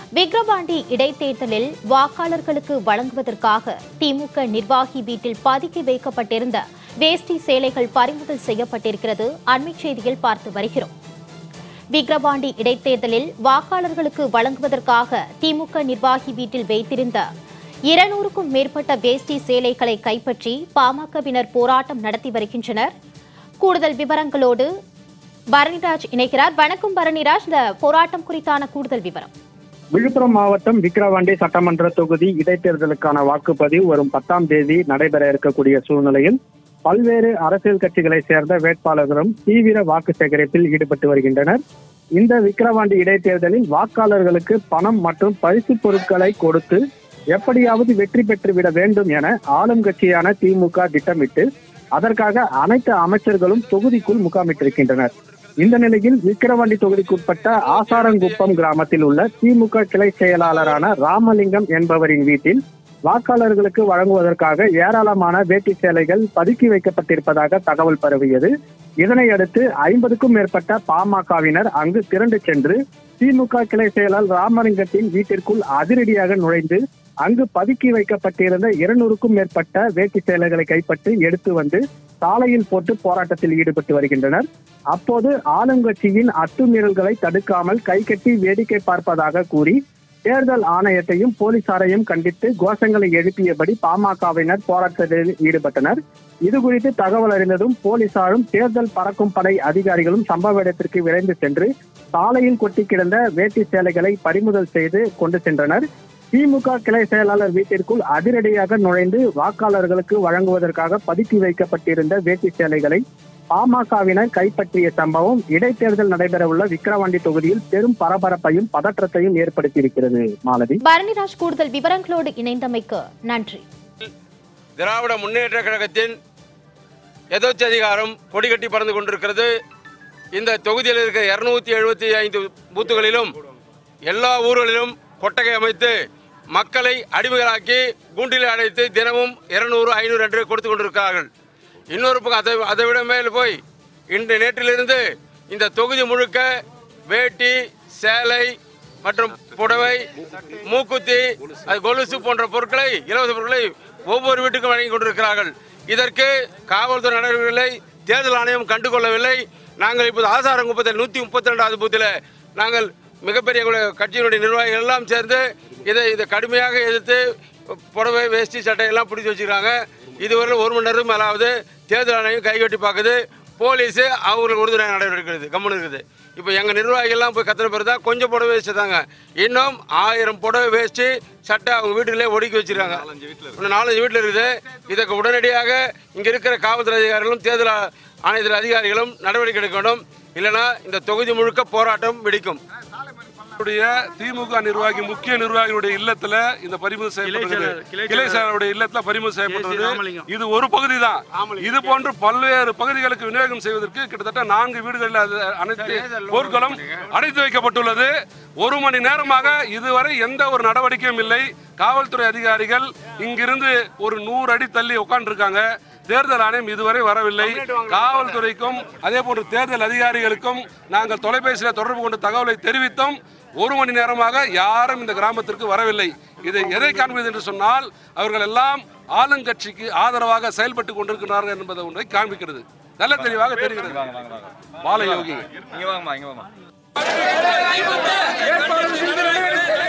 விக்கிரவாண்டி இடைத்தேர்தலில் வாக்காளர்களுக்கு வழங்குவதற்காக திமுக நிர்வாகி வீட்டில் பதுக்கி வைக்கப்பட்டிருந்த வேஷ்டி சேலைகள் பறிமுதல் செய்யப்பட்டிருக்கிறது அண்மைச் செய்தியில் பார்த்து வருகிறோம் விக்கிரவாண்டி இடைத்தேர்தலில் வாக்காளர்களுக்கு வழங்குவதற்காக திமுக நிர்வாகி வீட்டில் வைத்திருந்த இருநூறுக்கும் மேற்பட்ட வேஷ்டி சேலைகளை கைப்பற்றி பாமகவினர் போராட்டம் நடத்தி வருகின்றனர் கூடுதல் விவரங்களோடு பரணிராஜ் இணைக்கிறார் வணக்கம் பரணிராஜ் இந்த போராட்டம் குறித்தான கூடுதல் விவரம் விழுப்புரம் மாவட்டம் விக்கிரவாண்டி சட்டமன்ற தொகுதி இடைத்தேர்தலுக்கான வாக்குப்பதிவு வரும் பத்தாம் தேதி நடைபெற இருக்கக்கூடிய சூழ்நிலையில் பல்வேறு அரசியல் கட்சிகளை சேர்ந்த வேட்பாளர்களும் தீவிர வாக்கு சேகரிப்பில் ஈடுபட்டு வருகின்றனர் இந்த விக்கிரவாண்டி இடைத்தேர்தலில் வாக்காளர்களுக்கு பணம் மற்றும் பரிசு பொருட்களை கொடுத்து எப்படியாவது வெற்றி பெற்றுவிட வேண்டும் என ஆளும் கட்சியான திமுக திட்டமிட்டு அதற்காக அனைத்து அமைச்சர்களும் தொகுதிக்குள் முகாமிட்டிருக்கின்றனர் இந்த நிலையில் விக்கிரவாண்டி தொகுதிக்குட்பட்ட ஆசாரங்குப்பம் கிராமத்தில் உள்ள திமுக கிளை செயலாளரான ராமலிங்கம் என்பவரின் வீட்டில் வாக்காளர்களுக்கு வழங்குவதற்காக ஏராளமான வேட்டி சேலைகள் பதுக்கி வைக்கப்பட்டிருப்பதாக தகவல் பரவியது இதனையடுத்து ஐம்பதுக்கும் மேற்பட்ட பாமகவினர் அங்கு திரண்டு சென்று திமுக கிளை செயலாளர் ராமலிங்கத்தின் வீட்டிற்குள் அதிரடியாக நுழைந்து அங்கு பதுக்கி வைக்கப்பட்டிருந்த இருநூறுக்கும் மேற்பட்ட வேட்டி சேலைகளை கைப்பற்றி எடுத்து வந்து சாலையில் போட்டு போராட்டத்தில் ஈடுபட்டு வருகின்றனர் அப்போது ஆளுங்கட்சியின் அத்துமீறல்களை தடுக்காமல் கைகட்டி வேடிக்கை பார்ப்பதாக கூறி தேர்தல் ஆணையத்தையும் போலீசாரையும் கண்டித்து கோஷங்களை எழுப்பியபடி பாமகவினர் போராட்டத்தில் ஈடுபட்டனர் இது குறித்து தகவல் அறிந்ததும் போலீசாரும் தேர்தல் பறக்கும் படை அதிகாரிகளும் சம்பவ இடத்திற்கு விரைந்து சென்று சாலையில் கொட்டி கிடந்த வேட்டி சேலைகளை பறிமுதல் செய்து கொண்டு சென்றனர் திமுக கிளை செயலாளர் வீட்டிற்குள் அதிரடியாக நுழைந்து வாக்காளர்களுக்கு வழங்குவதற்காக பதுக்கி வைக்கப்பட்டிருந்த வேட்டி சேலைகளை பாமகவினர் கைப்பற்றிய சம்பவம் இடைத்தேர்தல் நடைபெறவுள்ள விக்கிரவாண்டி தொகுதியில் பெரும் பரபரப்பையும் பதற்றத்தையும் ஏற்படுத்தியிருக்கிறது மாலதி பரணிராஜ் கூடுதல் விவரங்களோடு இணைந்தமைக்கு நன்றி திராவிட முன்னேற்ற கழகத்தின் எதோச்சி அதிகாரம் கொடிகட்டி பறந்து கொண்டிருக்கிறது இந்த தொகுதியில் இருக்கிற இருநூத்தி எழுபத்தி ஐந்து பூத்துகளிலும் எல்லா ஊர்களிலும் கொட்டகை அமைத்து மக்களை அடிமைகளாக்கி கூண்டில் அடைத்து தினமும் இருநூறு ஐநூறு என்று கொடுத்து கொண்டிருக்கிறார்கள் இன்னொரு பக்கம் அதை அதை விட மேல் போய் இன்று நேற்றிலிருந்து இந்த தொகுதி முழுக்க வேட்டி சேலை மற்றும் புடவை மூக்குத்தி அது கொலுசு போன்ற பொருட்களை இலவச பொருட்களை ஒவ்வொரு வீட்டுக்கும் வழங்கி கொண்டிருக்கிறார்கள் இதற்கு காவல்துறை நடவடிக்கைகளை தேர்தல் ஆணையம் கண்டுகொள்ளவில்லை நாங்கள் இப்போது ஆசாரங்குப்பத்தில் நூற்றி முப்பத்தி ரெண்டாவது பூத்தில் நாங்கள் மிகப்பெரிய குழு- கட்சியினுடைய நிர்வாகிகள் எல்லாம் சேர்ந்து இதை இதை கடுமையாக எதிர்த்து புடவை வேஷ்டி சட்டை எல்லாம் பிடிச்சி வச்சுக்கிறாங்க இதுவரை ஒரு மணி நேரம் மேலாவது தேர்தல் ஆணையம் கைகட்டி பார்க்குது போலீஸு அவங்களுக்கு உறுதுணை நடவடிக்கை எடுக்குது கம்முன்னு இருக்குது இப்போ எங்கள் நிர்வாகிகள்லாம் போய் கத்தின பிறகு தான் கொஞ்சம் புடவை வச்சுதாங்க இன்னும் ஆயிரம் புடவை வேஸ்ட்டு சட்டை அவங்க வீட்டுக்குள்ளே ஒடுக்கி வச்சிருக்காங்க இன்னும் நாலஞ்சு வீட்டில் இருக்குது இதுக்கு உடனடியாக இங்கே இருக்கிற காவல்துறை அதிகாரிகளும் தேர்தல் ஆ- ஆணையத்துறை அதிகாரிகளும் நடவடிக்கை எடுக்க வேண்டும் இல்லைன்னா இந்த தொகுதி முழுக்க போராட்டம் வெடிக்கும் உடைய திமுக நிர்வாகி முக்கிய நிர்வாகிகளுடைய இல்லத்துல இந்த பறிமுதல் செய்யப்பட்டது கிளை செயலருடைய இல்லத்துல பறிமுதல் செய்யப்பட்டது இது ஒரு பகுதி தான் இது போன்று பல்வேறு பகுதிகளுக்கு விநியோகம் செய்வதற்கு கிட்டத்தட்ட நான்கு வீடுகளில் அது அனைத்து பொருட்களும் அடைத்து வைக்கப்பட்டுள்ளது ஒரு மணி நேரமாக இதுவரை எந்த ஒரு நடவடிக்கையும் இல்லை காவல்துறை அதிகாரிகள் இங்கிருந்து ஒரு நூறு அடி தள்ளி உட்கார்ந்துருக்காங்க தேர்தல் ஆணையம் இதுவரை வரவில்லை காவல்துறைக்கும் அதே போன்று தேர்தல் அதிகாரிகளுக்கும் நாங்கள் தொலைபேசியில் தொடர்பு கொண்டு தகவலை தெரிவித்தோம் ஒரு மணி நேரமாக யாரும் இந்த கிராமத்திற்கு வரவில்லை இது எதை காண்பிது என்று சொன்னால் அவர்கள் எல்லாம் ஆளுங்கட்சிக்கு ஆதரவாக செயல்பட்டு கொண்டிருக்கிறார்கள் என்பதை ஒன்றை காண்பிக்கிறது நல்ல தெளிவாக தெரிகிறது பாலயோகி இங்க வாங்கம்மா இங்க வாங்கம்மா வேட்பாளர்